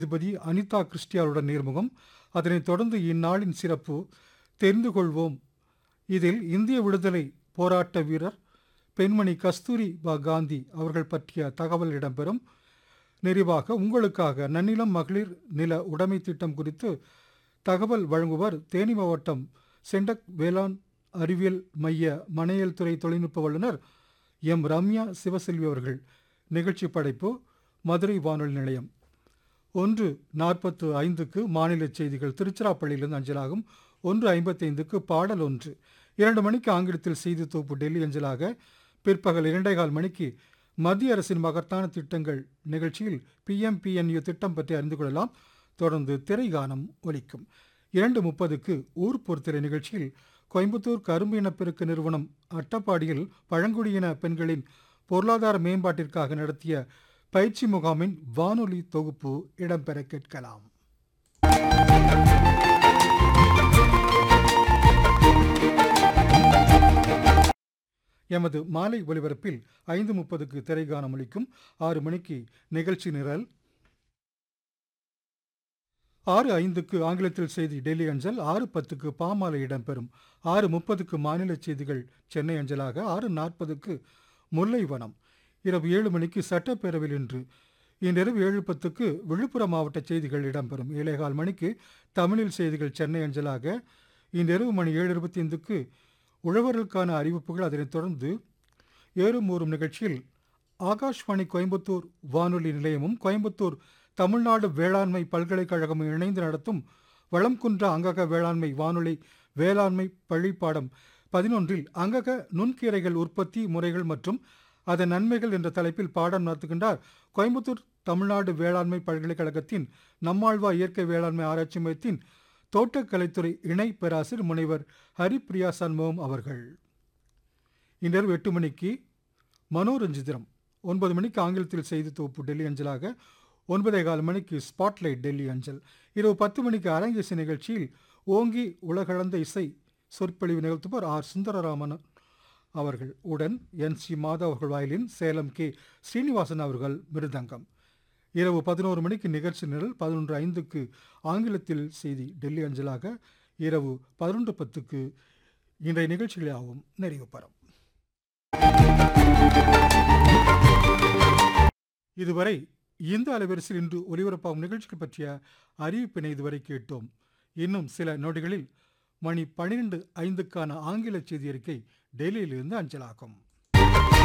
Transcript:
அதிபதி அனிதா கிறிஸ்டியாருடன் நேர்முகம் அதனைத் தொடர்ந்து இந்நாளின் சிறப்பு தெரிந்து கொள்வோம் இதில் இந்திய விடுதலை போராட்ட வீரர் பெண்மணி கஸ்தூரி பா காந்தி அவர்கள் பற்றிய தகவல் இடம்பெறும் நிறைவாக உங்களுக்காக நன்னிலம் மகளிர் நில உடைமை திட்டம் குறித்து தகவல் வழங்குவர் தேனி மாவட்டம் செண்டக் வேளாண் அறிவியல் மைய மனையல் துறை தொழில்நுட்ப வல்லுநர் எம் ரம்யா சிவசெல்வி அவர்கள் நிகழ்ச்சி படைப்பு மதுரை வானொலி நிலையம் ஒன்று நாற்பத்து ஐந்துக்கு மாநில செய்திகள் திருச்சிராப்பள்ளியிலிருந்து அஞ்சலாகும் ஒன்று ஐம்பத்தைந்துக்கு பாடல் ஒன்று இரண்டு மணிக்கு ஆங்கிலத்தில் செய்தி தொகுப்பு டெல்லி அஞ்சலாக பிற்பகல் இரண்டே கால் மணிக்கு மத்திய அரசின் மகத்தான திட்டங்கள் நிகழ்ச்சியில் பிஎம்பிஎன்யு திட்டம் பற்றி அறிந்து கொள்ளலாம் தொடர்ந்து திரைகானம் ஒலிக்கும் இரண்டு முப்பதுக்கு ஊர் பொறுத்திரை நிகழ்ச்சியில் கோயம்புத்தூர் கரும்பு இனப்பெருக்க நிறுவனம் அட்டப்பாடியில் பழங்குடியின பெண்களின் பொருளாதார மேம்பாட்டிற்காக நடத்திய பயிற்சி முகாமின் வானொலி தொகுப்பு இடம்பெற கேட்கலாம் எமது மாலை ஒலிபரப்பில் ஐந்து முப்பதுக்கு திரைகானம் அளிக்கும் ஆறு மணிக்கு நிகழ்ச்சி நிரல் ஆறு ஐந்துக்கு ஆங்கிலத்தில் செய்தி டெல்லி அஞ்சல் ஆறு பத்துக்கு பாமாலை இடம்பெறும் ஆறு முப்பதுக்கு மாநில செய்திகள் சென்னை அஞ்சலாக ஆறு நாற்பதுக்கு முல்லைவனம் இரவு ஏழு மணிக்கு சட்டப்பேரவையில் இன்று இன்றிரவு ஏழு பத்துக்கு விழுப்புரம் மாவட்ட செய்திகள் இடம்பெறும் ஏழேகால் மணிக்கு தமிழில் செய்திகள் சென்னை அஞ்சலாக இன்றிரவு மணி ஏழு இருபத்தி ஐந்துக்கு உழவர்களுக்கான அறிவிப்புகள் அதனைத் தொடர்ந்து ஏறும் ஊறும் நிகழ்ச்சியில் ஆகாஷ்வாணி கோயம்புத்தூர் வானொலி நிலையமும் கோயம்புத்தூர் தமிழ்நாடு வேளாண்மை பல்கலைக்கழகமும் இணைந்து நடத்தும் வளம்குன்றா அங்கக வேளாண்மை வானொலி வேளாண்மை பள்ளிப்பாடம் பதினொன்றில் அங்கக நுண்கீரைகள் உற்பத்தி முறைகள் மற்றும் அதன் நன்மைகள் என்ற தலைப்பில் பாடம் நடத்துகின்றார் கோயம்புத்தூர் தமிழ்நாடு வேளாண்மை பல்கலைக்கழகத்தின் நம்மாழ்வா இயற்கை வேளாண்மை ஆராய்ச்சி மையத்தின் தோட்டக்கலைத்துறை இணை பேராசிரியர் முனைவர் ஹரிப்ரியா சண்முகம் அவர்கள் இன்றிரவு எட்டு மணிக்கு மனோரஞ்சிதம் ஒன்பது மணிக்கு ஆங்கிலத்தில் செய்தி தொகுப்பு டெல்லி அஞ்சலாக ஒன்பதே கால் மணிக்கு ஸ்பாட்லைட் டெல்லி அஞ்சல் இரவு பத்து மணிக்கு அரங்கேசி நிகழ்ச்சியில் ஓங்கி உலகளந்த இசை சொற்பொழிவு நிகழ்த்துவர் ஆர் சுந்தரராமன் அவர்கள் உடன் என் சி மாதவ் அவர்கள் வாயிலின் சேலம் கே ஸ்ரீனிவாசன் அவர்கள் மிருதங்கம் இரவு பதினோரு மணிக்கு நிகழ்ச்சி நிரல் பதினொன்று ஐந்துக்கு ஆங்கிலத்தில் செய்தி டெல்லி அஞ்சலாக இரவு பதினொன்று பத்துக்கு இன்றைய நிகழ்ச்சிகளாகவும் நிறைவு பெறும் இதுவரை இந்த அலைவரிசையில் இன்று ஒலிபரப்பாகும் நிகழ்ச்சிகள் பற்றிய அறிவிப்பினை இதுவரை கேட்டோம் இன்னும் சில நொடிகளில் மணி பனிரெண்டு ஐந்துக்கான ஆங்கில செய்தி அறிக்கை டெல்லியிலிருந்து அஞ்சலாகும்